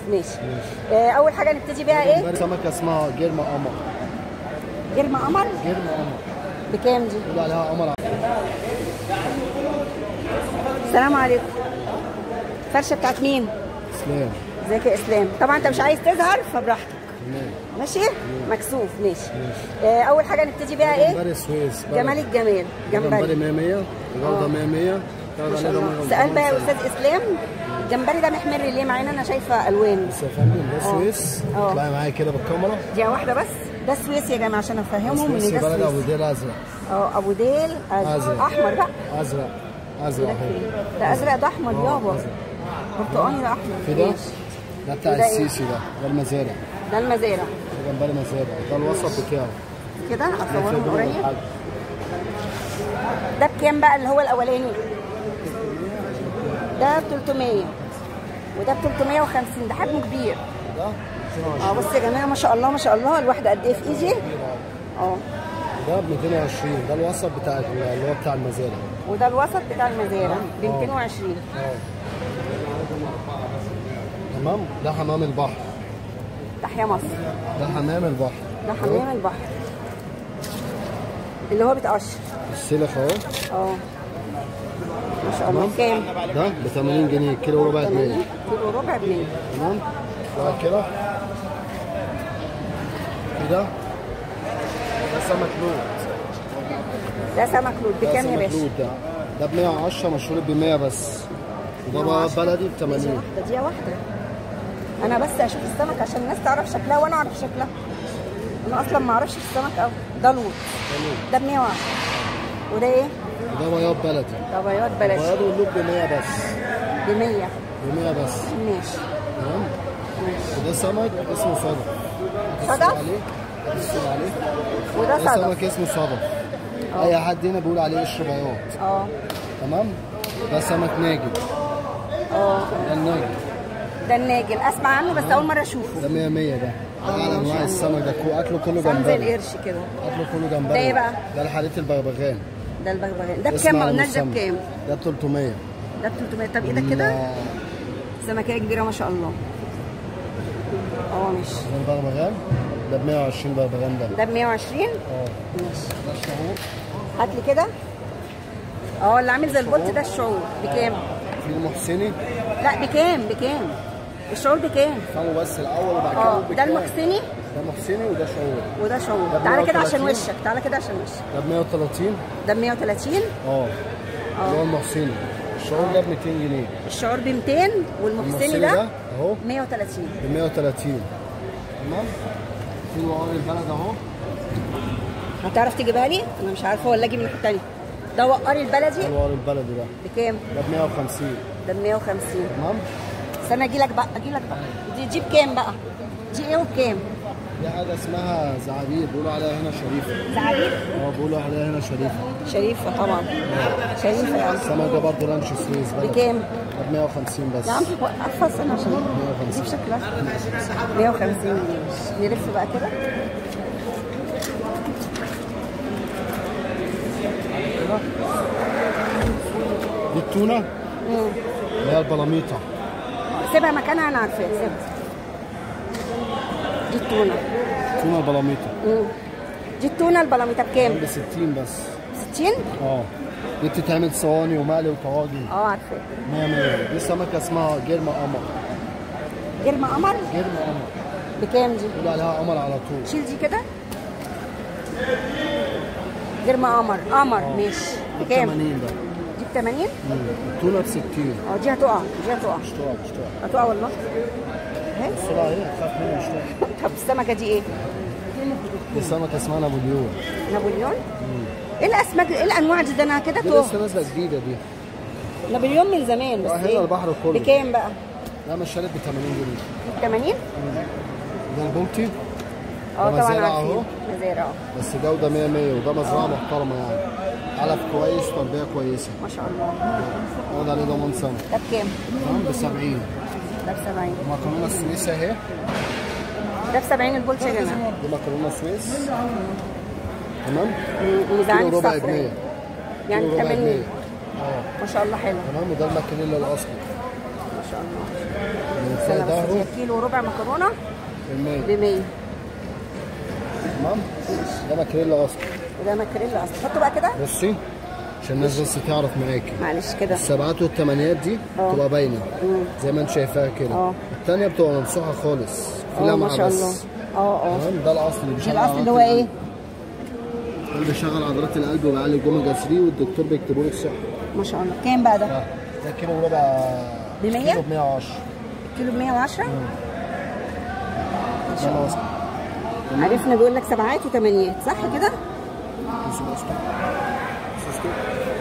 ماشي آه اول حاجه نبتدي بيها ايه سمكه اسمها جيرما قمر جرم قمر جيرما قمر بكام دي بيقولوا عليها قمر السلام عليكم فرشه بتاعت مين اسلام ازيك يا اسلام طبعا انت مش عايز تظهر فبراحتك تمام ماشي مكسوف ماشي آه اول حاجه نبتدي بيها ايه جمبري سويس جمال الجمال جمبري جمبري 100 100 الجوده 100 100 ما شاء الله سأل بقى يا استاذ اسلام الجمبري ده محمر ليه معانا انا شايفه الوان بس يا فندم ده سويس اه. اطلعي معايا كده بالكاميرا دي واحده بس ده سويس يا جماعه عشان افهمهم ان سويسي ده بلد ابو سويس ديل ازرق اه ابو ديل أزرق. أزرق. احمر بقى ازرق ازرق ده اهو فين؟ ده ازرق ده احمر يابا أزرق. برتقاني ده احمر في ده ماشي. ده بتاع وده إيه؟ السيسي ده ده المزارع ده المزارع ده جمبري مزارع ده الوسط بتاعه كده هصوره من قريب حاجة. ده بكام بقى اللي هو الاولاني ده ب 300 وده ب 350 ده حجمه كبير ده اه بص يا جماعه ما شاء الله ما شاء الله الواحده قد ايه في ايدي اه ده ب 220 ده الوسط بتاع اللي هو بتاع المزارع وده الوسط بتاع المزارع ب 220 اه تمام ده حمام البحر تحيا مصر ده حمام البحر ده حمام البحر اللي هو بيتقشر السلخ اهو اه ما شاء الله كام؟ ده ب 80 جنيه كيلو وربع جنيه كيلو ربع جنيه تمام بعد كده في ده ده سمك لوت ده سمك لوت ده بكام يا سمك باشا؟ لوت ده ده ب 110 مشهور ب 100 بس وده بقى 110. بلدي ب دي 80 واحده دي واحده انا بس اشوف السمك عشان الناس تعرف شكلها وانا اعرف شكلها انا اصلا ما اعرفش السمك قوي ده لوت ده ب 110 وده ايه؟ وده بياض بلدي ده بياض بلاش بياض واللوت ب 100 بس ب 100 ب 100 بس ماشي تمام ماشي وده سمك اسمه صدف صدف؟ عليه هتسأل عليه وده ده صدف سمك اسمه صدف اي حد هنا بيقول عليه قشر بياض اه تمام ده سمك ناجد اه ده الناجد ده الناجل اسمع عنه بس اول مره اشوفه ده 100 100 ده ده على انواع السمك ده كو- اكله كله سام زي جمبري القرش كده اكله كله جمبري ده إيه بقى؟ ده الحالات البغبغان ده البغبغان ده اسمه بكام ما على قلناش ده مسمى. بكام ده ب 300 ده ب 300 طب ايدك كده ال- سمكيه كبيره ما شاء الله اه ماشي ده البغبغان ده ب 120 بغبغان ده ده ب 120 اه ماشي ده الشعور هات لي كده اه اللي عامل زي البولت ده الشعور بكام في المحسني لا بكام بكام الشعور بكام فهموا بس الاول وبعد كده اه نقول ده بكام. المحسني ده محسني وده شعور وده شعور ده ب تعالى كده عشان 130. وشك تعالى كده عشان وشك ده ب 130 ده ب 130 اه اللي هو المحسني الشعور ده ب 200 جنيه الشعور ب 200 والمحسني ده اهو 130 ب 130 تمام في وعار البلد اهو هتعرف تجيبها لي؟ انا مش عارفه ولا اجي من التانية ده وقاري البلدي ده وعار البلدي ده بكام؟ ده ب 150 ده ب 150 تمام استنى اجي لك بقى اجي لك بقى دي دي بكام بقى؟ دي ايه وبكام؟ دي حاجه اسمها زعابير بيقولوا عليها هنا شريفه زعابير اه بيقولوا عليها هنا شريفه شريفه طبعا شريفه يا عم السمك ده برضه رانش سويس بلد بكام؟ ده ب 150 بس يا عم وقفها استنى عشان 150. دي بشكلها 150 جنيه نلف بقى كده دي التونه مم. اللي هي البلاميطه سيبها مكانها انا عارفاها سيبها دي التونه التونه البلاميطه مم. دي التونه البلاميطه بكام؟ ب 60 بس 60 اه دي بتتعمل صواني ومقلي وطواجن اه عارفاها 100 100 دي سمكه اسمها جرم قمر جرم قمر جرم قمر بكام دي؟ بيقولوا عليها قمر على طول شيل دي كده جرم قمر قمر ماشي دي ب بكام؟ 80 ده دي ب 80 مم. التونه ب 60 اه دي هتقع دي هتقع مش تقع مش تقع هتقع والله اهي السرعه ايه خاف منها مش تقع طب السمكه دي ايه؟ دي سمكه اسمها نابليون نابليون؟ ايه الاسماك ايه الانواع دي ده انا كده دي توه لسه نازله جديده دي نابليون من زمان بس هنا ايه؟ البحر كله. بكام بقى؟ لا مش شارب ب 80 جنيه 80 ده البولتي اه ده طبعا مزارع عارفين أهو. مزارع اه بس جوده 100 100 وده مزرعه محترمه يعني علف كويس وتربيه كويسه ما شاء الله اقعد عليه ضمان سنه ده بكام؟ تمام ب 70 ده ب 70 مكرونه السويس اهي ده ب 70 البولت يا جماعه دي مكرونه سويس تمام وميزان كيلو ربع الصفر جنيه يعني كيلو ربع 80 جنيه اه ما شاء الله حلو تمام وده الماكريلا الاصلي ما شاء الله من استنى بس ظهره دي كيلو وربع مكرونه المية ب 100 تمام ده ماكريلا اصلا وده ماكريلا اصلا حطه بقى كده بصي عشان الناس بس تعرف معاكي معلش كده السبعات والثمانيات دي اه. بتبقى باينه مم. زي ما انت شايفاها كده اه. الثانيه بتبقى ممسوحه خالص في اه لمعه ما شاء بس الله اه اه تمام ده الاصل اللي مش بيشغل الاصل اللي هو عضلات ايه القلب. اللي بيشغل عضلات القلب وبيعلي الجوميجا 3 والدكتور بيكتبوا لك صح ما شاء الله كام بقى ده ده ده كيلو وربع ب 100 كيلو ب 110 كيلو ب 110 ده الاصل عرفنا بيقول لك سبعات وثمانيات صح كده بصوا الاصل بصوا كده.